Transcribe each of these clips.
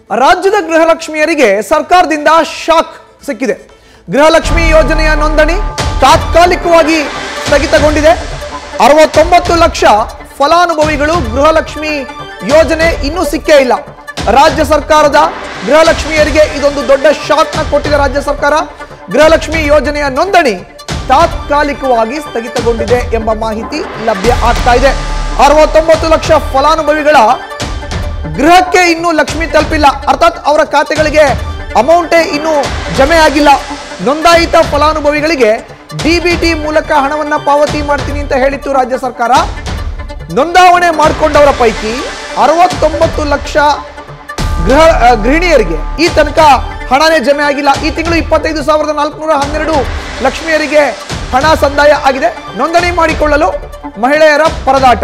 ರಾಜ್ಯದ ಗೃಹಲಕ್ಷ್ಮಿಯರಿಗೆ ಸರ್ಕಾರದಿಂದ ಶಾಕ್ ಸಿಕ್ಕಿದೆ ಗೃಹಲಕ್ಷ್ಮಿ ಯೋಜನೆಯ ನೋಂದಣಿ ತಾತ್ಕಾಲಿಕವಾಗಿ ಸ್ಥಗಿತಗೊಂಡಿದೆ ಅರವತ್ತೊಂಬತ್ತು ಲಕ್ಷ ಫಲಾನುಭವಿಗಳು ಗೃಹಲಕ್ಷ್ಮಿ ಯೋಜನೆ ಇನ್ನೂ ಸಿಕ್ಕೇ ಇಲ್ಲ ರಾಜ್ಯ ಸರ್ಕಾರದ ಗೃಹಲಕ್ಷ್ಮಿಯರಿಗೆ ಇದೊಂದು ದೊಡ್ಡ ಶಾಕ್ನ ಕೊಟ್ಟಿದೆ ರಾಜ್ಯ ಸರ್ಕಾರ ಗೃಹಲಕ್ಷ್ಮಿ ಯೋಜನೆಯ ನೋಂದಣಿ ತಾತ್ಕಾಲಿಕವಾಗಿ ಸ್ಥಗಿತಗೊಂಡಿದೆ ಎಂಬ ಮಾಹಿತಿ ಲಭ್ಯ ಆಗ್ತಾ ಇದೆ ಅರವತ್ತೊಂಬತ್ತು ಲಕ್ಷ ಫಲಾನುಭವಿಗಳ ಗೃಹಕ್ಕೆ ಇನ್ನೂ ಲಕ್ಷ್ಮಿ ತಲುಪಿಲ್ಲ ಅರ್ಥಾತ್ ಅವರ ಖಾತೆಗಳಿಗೆ ಅಮೌಂಟೇ ಇನ್ನೂ ಜಮೆ ಆಗಿಲ್ಲ ನೋಂದಾಯಿತ ಫಲಾನುಭವಿಗಳಿಗೆ ಡಿಬಿಟಿ ಮೂಲಕ ಹಣವನ್ನ ಪಾವತಿ ಮಾಡ್ತೀನಿ ಅಂತ ಹೇಳಿತ್ತು ರಾಜ್ಯ ಸರ್ಕಾರ ನೋಂದಾವಣೆ ಮಾಡಿಕೊಂಡವರ ಪೈಕಿ ಅರವತ್ತೊಂಬತ್ತು ಲಕ್ಷ ಗೃಹ ಆ, ಗೃಹಿಣಿಯರಿಗೆ ಈ ತನಕ ಹಣನೇ ಜಮೆ ಆಗಿಲ್ಲ ಈ ತಿಂಗಳು ಇಪ್ಪತ್ತೈದು ಸಾವಿರದ ನಾಲ್ಕುನೂರ ಹನ್ನೆರಡು ಲಕ್ಷ್ಮಿಯರಿಗೆ ಹಣ ಸಂದಾಯ ಆಗಿದೆ ನೋಂದಣಿ ಮಾಡಿಕೊಳ್ಳಲು ಮಹಿಳೆಯರ ಪರದಾಟ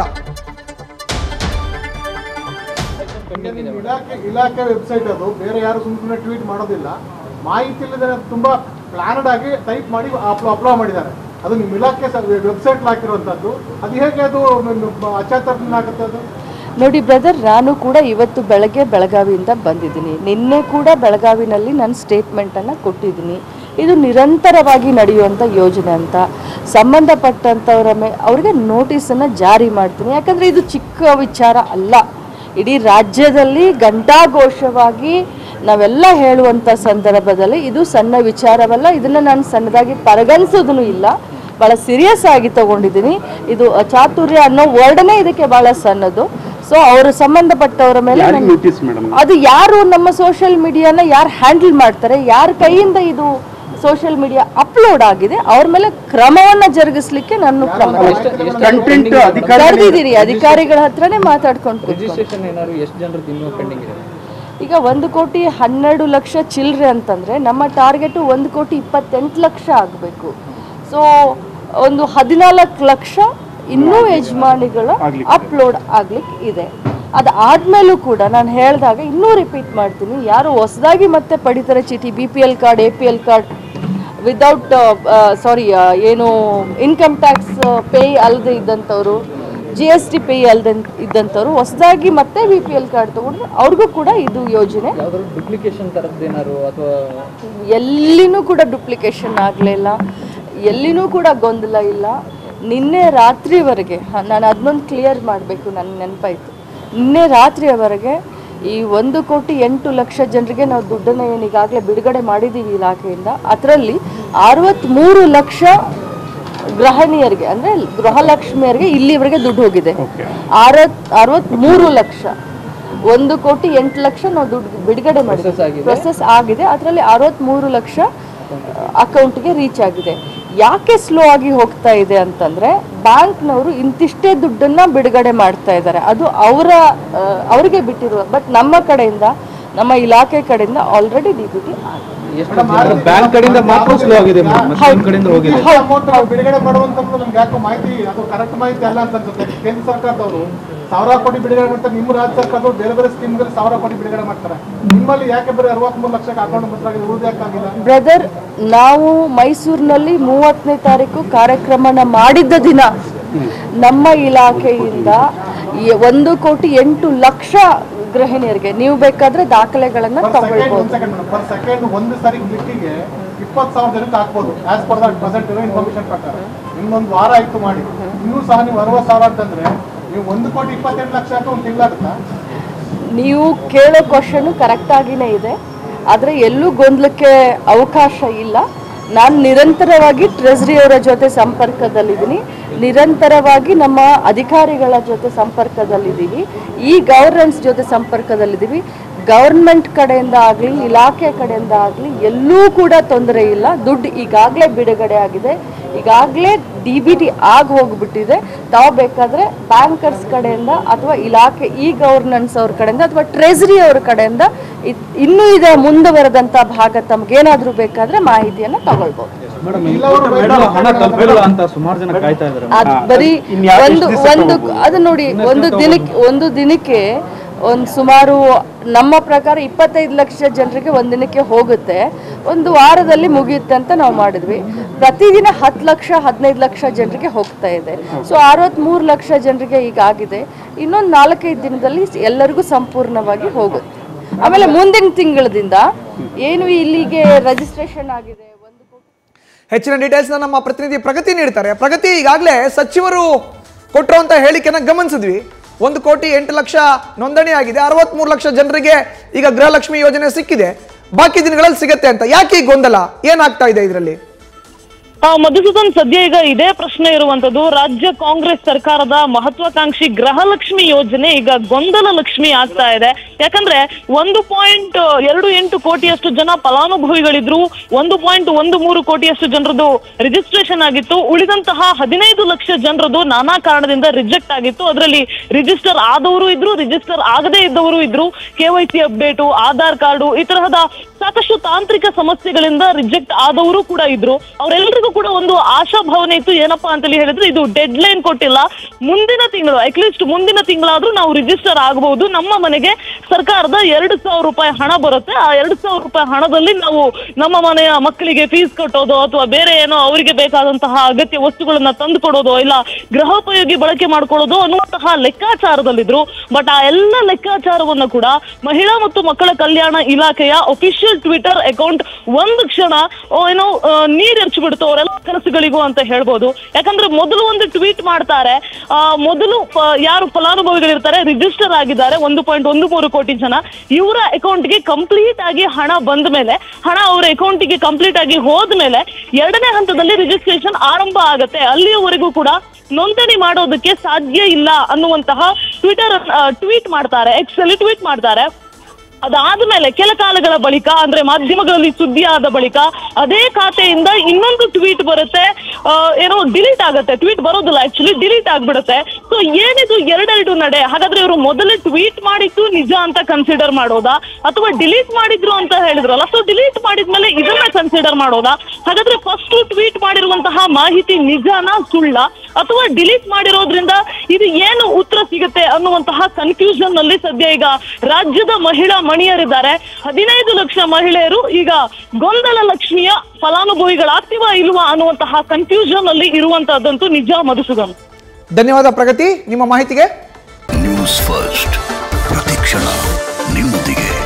ನಿಮ್ಮ ಇಲಾಖೆ ಇಲಾಖೆ ವೆಬ್ಸೈಟ್ ಅದು ಬೇರೆ ಯಾರು ಸುಮ್ಮನೆ ಟ್ವೀಟ್ ಮಾಡೋದಿಲ್ಲ ಮಾಹಿತಿ ಇಲ್ಲದೆ ತುಂಬಾ ಪ್ಲಾನಡ್ ಆಗಿ ಟೈಪ್ ಮಾಡಿ ಅಪ್ಲೋಡ್ ಮಾಡಿದ್ದಾರೆ ಅದು ನಿಮ್ಮ ಇಲಾಖೆ ವೆಬ್ಸೈಟ್ ಹಾಕಿರುವಂತದ್ದು ಅದು ಹೇಗೆ ಅದು ಅಚಾತರ್ನ ಆಗುತ್ತೆ ಅದು ನೋಡಿ ಬ್ರದರ್ ನಾನು ಕೂಡ ಇವತ್ತು ಬೆಳಗ್ಗೆ ಬೆಳಗಾವಿಯಿಂದ ಬಂದಿದ್ದೀನಿ ನಿನ್ನೆ ಕೂಡ ಬೆಳಗಾವಿನಲ್ಲಿ ನಾನು ಸ್ಟೇಟ್ಮೆಂಟನ್ನು ಕೊಟ್ಟಿದ್ದೀನಿ ಇದು ನಿರಂತರವಾಗಿ ನಡೆಯುವಂಥ ಯೋಜನೆ ಅಂತ ಸಂಬಂಧಪಟ್ಟಂಥವರ ಮೇ ಅವ್ರಿಗೆ ನೋಟಿಸನ್ನು ಜಾರಿ ಮಾಡ್ತೀನಿ ಯಾಕಂದರೆ ಇದು ಚಿಕ್ಕ ವಿಚಾರ ಅಲ್ಲ ಇಡೀ ರಾಜ್ಯದಲ್ಲಿ ಘಂಟಾಘೋಷವಾಗಿ ನಾವೆಲ್ಲ ಹೇಳುವಂಥ ಸಂದರ್ಭದಲ್ಲಿ ಇದು ಸಣ್ಣ ವಿಚಾರವಲ್ಲ ಇದನ್ನು ನಾನು ಸಣ್ಣದಾಗಿ ಪರಿಗಣಿಸೋದೂ ಇಲ್ಲ ಭಾಳ ಸೀರಿಯಸ್ ಆಗಿ ತಗೊಂಡಿದ್ದೀನಿ ಇದು ಚಾತುರ್ಯ ಅನ್ನೋ ವರ್ಡನೇ ಇದಕ್ಕೆ ಭಾಳ ಸಣ್ಣದು ಸೊ ಅವರು ಸಂಬಂಧಪಟ್ಟವರ ಮೇಲೆ ನಾನು- ನೋಟಿಸ್ ಮೇಡಮ್ ಅದು ಯಾರು ನಮ್ಮ ಸೋಷಿಯಲ್ ಮೀಡಿಯಾನ ಯಾರು ಹ್ಯಾಂಡಲ್ ಮಾಡ್ತಾರೆ ಯಾರ ಕೈಯಿಂದ ಇದು ಸೋಷಿಯಲ್ ಮೀಡಿಯಾ ಅಪ್ಲೋಡ್ ಆಗಿದೆ ಅವ್ರ ಮೇಲೆ ಕ್ರಮವನ್ನ ಜರುಗಿಸ್ಲಿಕ್ಕೆ ನಾನು ಕ್ರಮ ಕಂಟೆಂಟ್ ಅಧಿಕಾರಿ ಕರೆದಿದ್ದೀರಿ ಅಧಿಕಾರಿಗಳ ಹತ್ರನೇ ಮಾತಾಡ್ಕೊಂಡು ಕೂತ್ಕೊಂಡು. ರಿಜಿಸ್ಟ್ರೇಷನ್ ಏನಾದ್ರು ಎಷ್ಟು ಜನರದ್ದು ಇನ್ನೂ ಪೆಂಡಿಂಗ್ ಇದೆ ಈಗ ಒಂದು ಕೋಟಿ ಹನ್ನೆರಡು ಲಕ್ಷ ಚಿಲ್ಲರೆ ಅಂತಂದ್ರೆ ನಮ್ಮ ಟಾರ್ಗೆಟು ಒಂದು ಕೋಟಿ ಇಪ್ಪತ್ತೆಂಟು ಲಕ್ಷ ಆಗಬೇಕು ಸೊ ಒಂದು ಹದಿನಾಲ್ಕು ಲಕ್ಷ ಇನ್ನೂ ಯಜಮಾನಿಗಳ ಅಪ್ಲೋಡ್ ಆಗ್ಲಿಕ್ಕೆ ಇದೆ ಅದಾದ್ಮೇಲೂ ಕೂಡ ನಾನು ಹೇಳಿದಾಗ ಇನ್ನೂ ರಿಪೀಟ್ ಮಾಡ್ತೀನಿ ಯಾರು ಹೊಸದಾಗಿ ಮತ್ತೆ ಪಡಿತಾರೆ ಚೀಟಿ B P L card A P L card without sorry ಏನು ಇನ್ಕಮ್ ಟ್ಯಾಕ್ಸ್ ಪೇ ಅಲ್ಲದೆ ಇದ್ದಂಥವ್ರು ಜಿ ಎಸ್ ಟಿ ಪೇ ಅಲ್ಲದೆ ಇದ್ದಂಥವ್ರು ಹೊಸದಾಗಿ ಮತ್ತೆ ಬಿ ಪಿ ಎಲ್ ಕಾರ್ಡ್ ತೊಗೊಂಡ್ರೆ ಅವ್ರಿಗೂ ಕೂಡ ಇದು ಯೋಜನೆ ಯಾವ್ದಾದ್ರು ಡುಪ್ಲಿಕೇಶನ್ ಥರದ್ದು ಏನಾದ್ರು ಅಥವಾ ಎಲ್ಲಿನೂ ಕೂಡ ಡುಪ್ಲಿಕೇಶನ್ ಆಗಲಿಲ್ಲ ಎಲ್ಲಿನೂ ಕೂಡ ಗೊಂದಲ ಇಲ್ಲ ನಿನ್ನೆ ರಾತ್ರಿವರೆಗೆ ಹ, ನಾನು ಅದನ್ನೊಂದು ಕ್ಲಿಯರ್ ಮಾಡಬೇಕು ನನ್ನ ನೆನಪಾಯಿತು ನಿನ್ನೆ ರಾತ್ರಿಯವರೆಗೆ ಈ ಒಂದು ಕೋಟಿ ಎಂಟು ಲಕ್ಷ ಜನರಿಗೆ ನಾವು ದುಡ್ಡನ್ನು ಏನು ಈಗಾಗಲೇ ಬಿಡುಗಡೆ ಮಾಡಿದ್ದೀವಿ ಇಲಾಖೆಯಿಂದ ಅದರಲ್ಲಿ ಅರವತ್ತ್ಮೂರು ಲಕ್ಷ ಗೃಹಿಣಿಯರಿಗೆ ಅಂದರೆ ಗೃಹಲಕ್ಷ್ಮಿಯರಿಗೆ ಇಲ್ಲಿವರೆಗೆ ದುಡ್ಡು ಹೋಗಿದೆ ಅರವತ್ ಅರವತ್ತ್ಮೂರು ಲಕ್ಷ ಒಂದು ಕೋಟಿ ಎಂಟು ಲಕ್ಷ ನಾವು ದುಡ್ಡು ಬಿಡುಗಡೆ ಮಾಡಿದ್ದೀವಿ ಪ್ರೊಸೆಸ್ ಆಗಿದೆ ಅದರಲ್ಲಿ ಅರವತ್ತ್ಮೂರು ಲಕ್ಷ ಅಕೌಂಟ್ಗೆ ರೀಚ್ ಆಗಿದೆ ಯಾಕೆ ಸ್ಲೋ ಆಗಿ ಹೋಗ್ತಾ ಇದೆ ಅಂತಂದ್ರೆ ಬ್ಯಾಂಕ್ನವರು ಇಂತಿಷ್ಟೇ ದುಡ್ಡನ್ನ ಬಿಡುಗಡೆ ಮಾಡ್ತಾ ಇದ್ದಾರೆ ಅದು ಅವರ ಅವರಿಗೆ ಬಿಟ್ಟಿರುವ ಬಟ್ ನಮ್ಮ ಕಡೆಯಿಂದ ನಮ್ಮ ಇಲಾಖೆ ಕಡೆಯಿಂದ ಆಲ್ರೆಡಿ ಡಿ ಬಿ ಟಿ ಎಷ್ಟು ಬ್ಯಾಂಕ್ ಕಡೆಯಿಂದ ಮಾತ್ರ ಸ್ಲೋ ಆಗಿದೆ ನಿಮ್ಮ ಕಡೆಯಿಂದ ಹೋಗಿದೆ ಅಮೌಂಟ್ ನಾವು ಬಿಡುಗಡೆ ಮಾಡುವಂತದ್ದು ನಮ್ಗೆ ಯಾಕೋ ಮಾಹಿತಿ ಅದು ಕರೆಕ್ಟ್ ಮಾಹಿತಿ ಅಲ್ಲ ಅಂತ ಅನ್ಸುತ್ತೆ ಕೇಂದ್ರ ಸರ್ಕಾರದವರು ಸಾವಿರ ಕೋಟಿ ಬಿಡುಗಡೆ ಮಾಡ್ತಾರೆ ನಿಮ್ಮ ರಾಜ್ಯ ಸರ್ಕಾರದವರು ಬೇರೆ ಬೇರೆ ಸ್ಕೀಮ್ಗಳಲ್ಲಿ ಸಾವಿರ ಕೋಟಿ ಬಿಡುಗಡೆ ಮಾಡ್ತಾರೆ ನಿಮ್ಮಲ್ಲಿ ಯಾಕೆ ಬರೀ ಅರವತ್ಮೂರು ಲಕ್ಷಕ್ಕೆ ಅಕೌಂಟ್ ಮಾತ್ರ ಆಗಿದೆ ಉಳಿದು ಯಾಕಾಗಿಲ್ಲ ಬ್ರದರ್ ನಾವು ಮೈಸೂರಿನಲ್ಲಿ ಮೂವತ್ತನೇ ತಾರೀಕು ಕಾರ್ಯಕ್ರಮನ ಮಾಡಿದ್ದ ದಿನ ನಮ್ಮ ಇಲಾಖೆಯಿಂದ ಈ ಒಂದು ಕೋಟಿ ಎಂಟು ಲಕ್ಷ ಗೃಹಿಣಿಯರಿಗೆ ನೀವು ಬೇಕಾದ್ರೆ ದಾಖಲೆಗಳನ್ನ ಸೆಕೆಂಡ್ ತಗೊಳ್ಬೋದು ಒಂದು ಸೆಕೆಂಡ್ ಮೇಡಮ್ ಪರ್ ಸೆಕೆಂಡ್ ಒಂದು ಸರಿ ಕ್ಲಿಕ್ಕಿಗೆ ಇಪ್ಪತ್ತು ಸಾವಿರ ಜನಕ್ಕೆ ಹಾಕ್ಬೋದು ಆಸ್ ಪರ್ ದಟ್ ಪ್ರೆಸೆಂಟ್ ಇರೋ ಇನ್ಫಾರ್ಮೇಶನ್ ಪ್ರಕಾರ ಇನ್ನೊಂದು ವಾರ ಆಯ್ತು ಮಾಡಿ ಇನ್ನೂ ಸಹ ನೀವು ಅರವತ್ತು ಸಾವಿರ ಅಂತಂದ್ರೆ ನೀವು ಒಂದು ಕೋಟಿ ಇಪ್ಪತ್ತೆಂಟು ಲಕ್ಷ ಹಾಕಿ ಒಂದು ತಿಂಗಳಾಗುತ್ತಾ ನೀವು ಕೇಳೋ ಕ್ವಶನ್ ಕರೆಕ್ಟ್ ಆಗಿನೇ ಇದೆ ಆದರೆ ಎಲ್ಲೂ ಗೊಂದಲಕ್ಕೆ ಅವಕಾಶ ಇಲ್ಲ ನಾನು ನಿರಂತರವಾಗಿ ಟ್ರೆಜರಿ ಅವರ ಜೊತೆ ಸಂಪರ್ಕದಲ್ಲಿದ್ದೀನಿ ನಿರಂತರವಾಗಿ ನಮ್ಮ ಅಧಿಕಾರಿಗಳ ಜೊತೆ ಸಂಪರ್ಕದಲ್ಲಿದ್ದೀವಿ ಈ ಗವರ್ನೆನ್ಸ್ ಜೊತೆ ಸಂಪರ್ಕದಲ್ಲಿದ್ದೀವಿ ಗವರ್ಮೆಂಟ್ ಕಡೆಯಿಂದ ಆಗಲಿ ಇಲಾಖೆ ಕಡೆಯಿಂದ ಆಗಲಿ ಎಲ್ಲೂ ಕೂಡ ತೊಂದರೆ ಇಲ್ಲ ದುಡ್ಡು ಈಗಾಗಲೇ ಬಿಡುಗಡೆ ಆಗಿದೆ ಈಗಾಗಲೇ ಡಿ ಬಿ ಟಿ ಆಗಿ ಹೋಗ್ಬಿಟ್ಟಿದೆ ತಾವು ಬೇಕಾದರೆ ಬ್ಯಾಂಕರ್ಸ್ ಕಡೆಯಿಂದ ಅಥವಾ ಇಲಾಖೆ ಇ ಗವರ್ನೆನ್ಸ್ ಅವ್ರ ಕಡೆಯಿಂದ ಅಥವಾ ಟ್ರೆಜರಿ ಅವ್ರ ಕಡೆಯಿಂದ ಇದ್- ಇನ್ನೂ ಇದೆ ಮುಂದುವರೆದಂಥ ಭಾಗ ತಮಗೇನಾದರೂ ಬೇಕಾದರೆ ಮಾಹಿತಿಯನ್ನು ತಗೊಳ್ಬೋದು ಮೇಡಮ್ ಹಣ ತಲುಪಿಲ್ಲ ಅಂತ ಸುಮಾರು ಜನ ಕಾಯ್ತಾ ಇದ್ದಾರೆ ಅದ್ ಬರೀ ಇನ್ಯಾವ್ ಒಂದು ಎಷ್ಟ್ ದಿವ್ಸ ಒಂದು ಅದು ನೋಡಿ ಒಂದು ದಿನಕ್ಕೆ ಒಂದು ದಿನಕ್ಕೆ ಒಂದು ಸುಮಾರು ನಮ್ಮ ಪ್ರಕಾರ ಇಪ್ಪತ್ತೈದು ಲಕ್ಷ ಜನರಿಗೆ ಒಂದು ದಿನಕ್ಕೆ ಹೋಗುತ್ತೆ ಒಂದು ವಾರದಲ್ಲಿ ಮುಗಿಯುತ್ತೆ ಅಂತ ನಾವು ಮಾಡಿದ್ವಿ ಪ್ರತಿದಿನ ಹತ್ತು ಲಕ್ಷ ಹದಿನೈದು ಲಕ್ಷ ಜನರಿಗೆ ಹೋಗ್ತಾ ಇದೆ ಸೊ ಅರವತ್ತ್ಮೂರು ಲಕ್ಷ ಜನರಿಗೆ ಈಗ ಆಗಿದೆ ಇನ್ನೊಂದು ನಾಲ್ಕೈದು ದಿನದಲ್ಲಿ ಎಲ್ಲರಿಗೂ ಸಂಪೂರ್ಣವಾಗಿ ಹೋಗುತ್ತೆ ಆಮೇಲೆ ಮುಂದಿನ ತಿಂಗಳದಿಂದ ಏನು ಇಲ್ಲಿಗೆ ರಿಜಿಸ್ಟ್ರೇಷನ್ ಆಗಿದೆ ಒಂದು ಕೋಟಿ ಹೆಚ್ಚಿನ ಡೀಟೇಲ್ಸ್ ನಮ್ಮ ಪ್ರತಿನಿಧಿ ಪ್ರಗತಿ ನೀಡ್ತಾರೆ ಪ್ರಗತಿ ಈಗಾಗಲೇ ಸಚಿವರು ಕೊಟ್ಟಿರುವಂತ ಹೇಳಿಕೆನ ಗಮನಿಸಿದ್ವಿ ಒಂದು ಕೋಟಿ ಎಂಟು ಲಕ್ಷ ನೋಂದಣಿ ಆಗಿದೆ ಅರವತ್ಮೂರು ಲಕ್ಷ ಜನರಿಗೆ ಈಗ ಗೃಹಲಕ್ಷ್ಮಿ ಯೋಜನೆ ಸಿಕ್ಕಿದೆ ಬಾಕಿ ದಿನಗಳಲ್ಲಿ ಸಿಗತ್ತೆ ಅಂತ ಯಾಕೆ ಈ ಗೊಂದಲ ಏನಾಗ್ತಾ ಇದೆ ಇದರಲ್ಲಿ ಆ, ಮಧುಸೂದನ್ ಸದ್ಯ ಈಗ ಇದೇ ಪ್ರಶ್ನೆ ಇರುವಂತದ್ದು ರಾಜ್ಯ ಕಾಂಗ್ರೆಸ್ ಸರ್ಕಾರದ ಮಹತ್ವಾಕಾಂಕ್ಷಿ ಗೃಹಲಕ್ಷ್ಮಿ ಯೋಜನೆ ಈಗ ಗೊಂದಲ ಲಕ್ಷ್ಮಿ ಆಗ್ತಾ ಇದೆ ಯಾಕಂದ್ರೆ ಒಂದು ಪಾಯಿಂಟ್ ಎರಡು ಎಂಟು ಕೋಟಿಯಷ್ಟು ಜನ ಫಲಾನುಭವಿಗಳಿದ್ರು ಒಂದು ಪಾಯಿಂಟ್ ಒಂದು ಮೂರು ಕೋಟಿಯಷ್ಟು ಜನರದು ರಿಜಿಸ್ಟ್ರೇಷನ್ ಆಗಿತ್ತು ಉಳಿದಂತಹ ಹದಿನೈದು ಲಕ್ಷ ಜನರದು ನಾನಾ ಕಾರಣದಿಂದ ರಿಜೆಕ್ಟ್ ಆಗಿತ್ತು ಅದರಲ್ಲಿ ರಿಜಿಸ್ಟರ್ ಆದವರು ಇದ್ರು ರಿಜಿಸ್ಟರ್ ಆಗದೇ ಇದ್ದವರು ಇದ್ರು ಕೆವೈಸಿ ಅಪ್ಡೇಟು ಆಧಾರ್ ಕಾರ್ಡು ಈ ತರಹದ ಸಾಕಷ್ಟು ತಾಂತ್ರಿಕ ಸಮಸ್ಯೆಗಳಿಂದ ರಿಜೆಕ್ಟ್ ಆದವರು ಕೂಡ ಇದ್ರು ಅವರೆಲ್ಲರಿಗೂ ಕೂಡ ಒಂದು ಆಶಾಭಾವನೆ ಇತ್ತು ಏನಪ್ಪಾ ಅಂತೇಳಿ ಹೇಳಿದ್ರೆ ಇದು ಡೆಡ್ ಲೈನ್ ಕೊಟ್ಟಿಲ್ಲ ಮುಂದಿನ ತಿಂಗಳು ಅಟ್ಲೀಸ್ಟ್ ಮುಂದಿನ ತಿಂಗಳಾದ್ರೂ ನಾವು ರಿಜಿಸ್ಟರ್ ಆಗಬಹುದು ನಮ್ಮ ಮನೆಗೆ ಸರ್ಕಾರದ ಎರಡು ಸಾವಿರ ರೂಪಾಯಿ ಹಣ ಬರುತ್ತೆ ಆ ಎರಡು ಸಾವಿರ ರೂಪಾಯಿ ಹಣದಲ್ಲಿ ನಾವು ನಮ್ಮ ಮನೆಯ ಮಕ್ಕಳಿಗೆ ಫೀಸ್ ಕಟ್ಟೋದು ಅಥವಾ ಬೇರೆ ಏನೋ ಅವರಿಗೆ ಬೇಕಾದಂತಹ ಅಗತ್ಯ ವಸ್ತುಗಳನ್ನ ತಂದು ಕೊಡೋದು ಇಲ್ಲ ಗೃಹೋಪಯೋಗಿ ಬಳಕೆ ಮಾಡ್ಕೊಳ್ಳೋದು ಅನ್ನುವಂತಹ ಲೆಕ್ಕಾಚಾರದಲ್ಲಿದ್ರು ಬಟ್ ಆ ಎಲ್ಲ ಲೆಕ್ಕಾಚಾರವನ್ನು ಕೂಡ ಮಹಿಳಾ ಮತ್ತು ಮಕ್ಕಳ ಕಲ್ಯಾಣ ಇಲಾಖೆಯ ಅಫಿಷಿಯಲ್ ಟ್ವಿಟರ್ ಅಕೌಂಟ್ ಒಂದು ಕ್ಷಣ ಓ, ಏನೋ ಆ, ನೀರ್ ಎರಚಿಬಿಡ್ತು ಅವರೆಲ್ಲ ಕನಸುಗಳಿಗೂ ಅಂತ ಹೇಳ್ಬೋದು ಯಾಕಂದ್ರೆ ಮೊದಲು ಒಂದು ಟ್ವೀಟ್ ಮಾಡ್ತಾರೆ ಆ, ಮೊದಲು ಪ- ಯಾರು ಫಲಾನುಭವಿಗಳಿರ್ತಾರೆ ರಿಜಿಸ್ಟರ್ ಆಗಿದ್ದಾರೆ ಒಂದು ಪಾಯಿಂಟ್ ಒಂದು ಮೂರು ಕೋಟಿ ಜನ ಇವರ ಅಕೌಂಟ್ಗೆ ಕಂಪ್ಲೀಟ್ ಆಗಿ ಹಣ ಬಂದ ಮೇಲೆ ಹಣ ಅವರ ಅಕೌಂಟಿಗೆ ಕಂಪ್ಲೀಟ್ ಆಗಿ ಹೋದ್ಮೇಲೆ ಎರಡನೇ ಹಂತದಲ್ಲಿ ರಿಜಿಸ್ಟ್ರೇಷನ್ ಆರಂಭ ಆಗತ್ತೆ ಅಲ್ಲಿಯವರೆಗೂ ಕೂಡ ನೋಂದಣಿ ಮಾಡೋದಕ್ಕೆ ಸಾಧ್ಯ ಇಲ್ಲ ಅನ್ನುವಂತಹ ಟ್ವಿಟರ್ ಟ್ವೀಟ್ ಮಾಡ್ತಾರೆ ಎಕ್ಸ್ ಅಲ್ಲಿ ಟ್ವೀಟ್ ಮಾಡ್ತಾರೆ ಅದಾದ್ಮೇಲೆ ಕೆಲ ಕಾಲಗಳ ಬಳಿಕ ಅಂದ್ರೆ ಮಾಧ್ಯಮಗಳಲ್ಲಿ ಸುದ್ದಿ ಆದ ಬಳಿಕ ಅದೇ ಖಾತೆಯಿಂದ ಇನ್ನೊಂದು ಟ್ವೀಟ್ ಬರುತ್ತೆ ಆ, ಏನೋ ಡಿಲೀಟ್ ಆಗುತ್ತೆ ಟ್ವೀಟ್ ಬರೋದಿಲ್ಲ ಆಕ್ಚುಲಿ ಡಿಲೀಟ್ ಆಗ್ಬಿಡುತ್ತೆ ಸೊ ಏನಿದು ಎರಡೆರಡು ನಡೆ ಹಾಗಾದ್ರೆ ಇವರು ಮೊದಲೇ ಟ್ವೀಟ್ ಮಾಡಿದ್ದು ನಿಜ ಅಂತ ಕನ್ಸಿಡರ್ ಮಾಡೋದಾ ಅಥವಾ ಡಿಲೀಟ್ ಮಾಡಿದ್ರು ಅಂತ ಹೇಳಿದ್ರಲ್ಲ ಸೊ ಡಿಲೀಟ್ ಮಾಡಿದ್ಮೇಲೆ ಇದನ್ನ ಕನ್ಸಿಡರ್ ಮಾಡೋದಾ ಹಾಗಾದ್ರೆ ಫಸ್ಟ್ ಟ್ವೀಟ್ ಮಾಡಿರುವಂತಹ ಮಾಹಿತಿ ನಿಜಾನ ಸುಳ್ಳ ಅಥವಾ ಡಿಲೀಟ್ ಮಾಡಿರೋದ್ರಿಂದ ಇದು ಏನು ಉತ್ತರ ಸಿಗುತ್ತೆ ಅನ್ನುವಂತಹ ಕನ್ಫ್ಯೂಷನ್ ನಲ್ಲಿ ಸದ್ಯ ಈಗ ರಾಜ್ಯದ ಮಹಿಳಾ ಮಣಿಯರಿದ್ದಾರೆ ಹದಿನೈದು ಲಕ್ಷ ಮಹಿಳೆಯರು ಈಗ ಗೊಂದಲ ಲಕ್ಷ್ಮಿಯ ಫಲಾನುಭವಿಗಳಾಗ್ತೀವಾ ಇಲ್ವಾ ಅನ್ನುವಂತಹ ಕನ್ಫ್ಯೂಷನ್ ಅಲ್ಲಿ ಇರುವಂತಹದ್ದಂತೂ ನಿಜ ಮಧುಸೂದನ್ ಧನ್ಯವಾದ ಪ್ರಗತಿ ನಿಮ್ಮ ಮಾಹಿತಿಗೆ ನ್ಯೂಸ್ ಫಸ್ಟ್ ಪ್ರತಿಕ್ಷಣ ನಿಮ್ಮೊಂದಿಗೆ